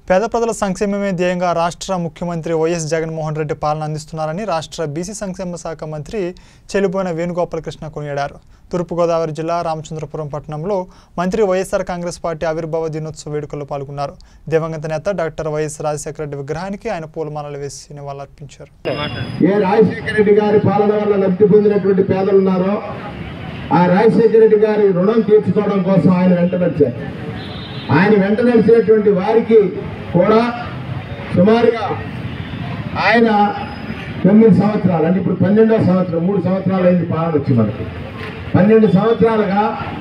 పేద ప్రజల సంక్షేమమే ధ్యేయంగా రాష్ట్ర ముఖ్యమంత్రి వైఎస్ జగన్మోహన్ రెడ్డి పాలన అందిస్తున్నారని రాష్ట్ర బీసీ సంక్షేమ శాఖ మంత్రి చెలిపోయిన వేణుగోపాలకృష్ణ కొనియాడారు తూర్పుగోదావరి జిల్లా రామచంద్రపురం పట్టణంలో మంత్రి వైఎస్ఆర్ కాంగ్రెస్ పార్టీ ఆవిర్భావ దినోత్సవ వేడుకల్లో పాల్గొన్నారు దివంగత నేత డాక్టర్ వైఎస్ రాజశేఖర రెడ్డి విగ్రహానికి ఆయన పూలమాలలు వేసి నివాళులర్పించారు ఏ రాజశేఖర రెడ్డి గారి పాలన వల్ల లబ్ధి పొందినటువంటి పేదలు ఉన్నారో ఆ రాజశేఖర రెడ్డి గారి రుణం తీర్చుకోవడం కోసం ఆయన వెంట నడిచారు ఆయన వెంట నడిచినటువంటి వారికి కూడా సుమారుగా ఆయన తొమ్మిది సంవత్సరాలు అంటే ఇప్పుడు పన్నెండో సంవత్సరం మూడు సంవత్సరాలు అయింది పాలన వచ్చి మనకి పన్నెండు సంవత్సరాలుగా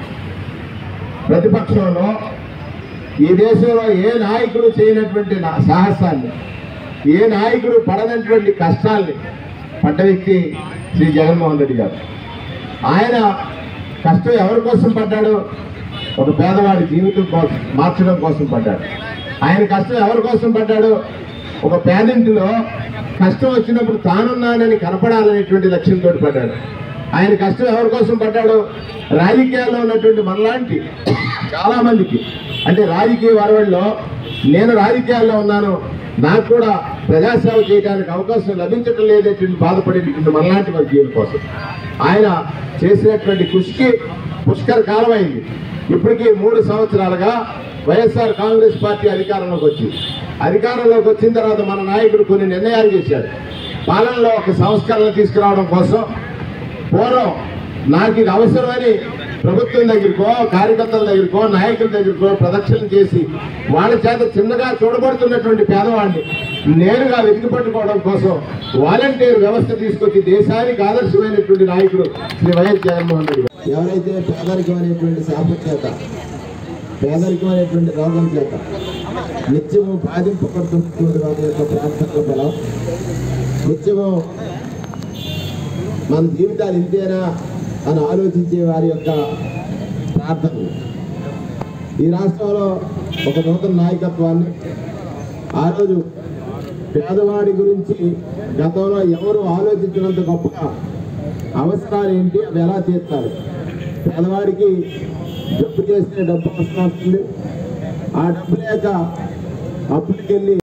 ప్రతిపక్షంలో ఈ దేశంలో ఏ నాయకుడు చేయనటువంటి నా- సాహసాన్ని ఏ నాయకుడు పడనటువంటి కష్టాల్ని పడ్డ వ్యక్తి శ్రీ జగన్మోహన్ రెడ్డి గారు ఆయన కష్టం ఎవరి కోసం పడ్డాడు ఒక పేదవాడి జీవితం కోసం మార్చడం కోసం పడ్డాడు ఆయన కష్టం ఎవరి కోసం పడ్డాడు ఒక పేదింటిలో కష్టం వచ్చినప్పుడు తానున్నానని కనపడాలనేటువంటి లక్ష్యంతో పడ్డాడు ఆయన కష్టం ఎవరి కోసం పడ్డాడు రాజకీయాల్లో ఉన్నటువంటి మనలాంటి చాలా మందికి అంటే రాజకీయ వరవడిలో నేను రాజకీయాల్లో ఉన్నాను నాకు కూడా ప్రజాసేవ చేయడానికి అవకాశం లభించడం లేదనేటువంటి బాధపడేటువంటి మనలాంటి వారి జీవన కోసం ఆయన చేసినటువంటి కృషికి పుష్కర కాలం అయింది ఇప్పటికీ మూడు సంవత్సరాలుగా వైఎస్ఆర్ కాంగ్రెస్ పార్టీ అధికారంలోకి వచ్చింది అధికారంలోకి వచ్చిన తర్వాత మన నాయకుడు కొన్ని నిర్ణయాలు చేశాడు పాలనలో ఒక సంస్కరణ తీసుకురావడం కోసం పూర్వం నాకు ఇది అవసరమని ప్రభుత్వం దగ్గరకో కార్యకర్తల దగ్గరకో నాయకుల దగ్గరకో ప్రదక్షిణ చేసి వాళ్ళ చేత చిన్నగా చూడబడుతున్నటువంటి పేదవాడిని నేరుగా వెతికి పట్టుకోవడం కోసం వాలంటీర్ వ్యవస్థ తీసుకొచ్చి దేశానికి ఆదర్శమైనటువంటి నాయకుడు శ్రీ వైఎస్ జగన్మోహన్ రెడ్డి గారు. ఎవరైతే పేదరికం అనేటువంటి శాపం చేత పేదరికం అనేటువంటి రోగం చేత నిత్యము బాధింపబడుతున్నటువంటి వారి యొక్క ప్రార్థనల బలం నిత్యము మన జీవితాలు ఇంతేనా అని ఆలోచించే వారి యొక్క ప్రార్థనలు ఈ రాష్ట్రంలో ఒక నూతన నాయకత్వాన్ని ఆ రోజు పేదవాడి గురించి గతంలో ఎవరు ఆలోచించినంత గొప్పగా అవసరాలు ఏంటి అవి ఎలా తీర్చాలి పేదవాడికి జబ్బు చేస్తే డబ్బు అవసరం వస్తుంది ఆ డబ్బు లేక అప్పులకెళ్ళి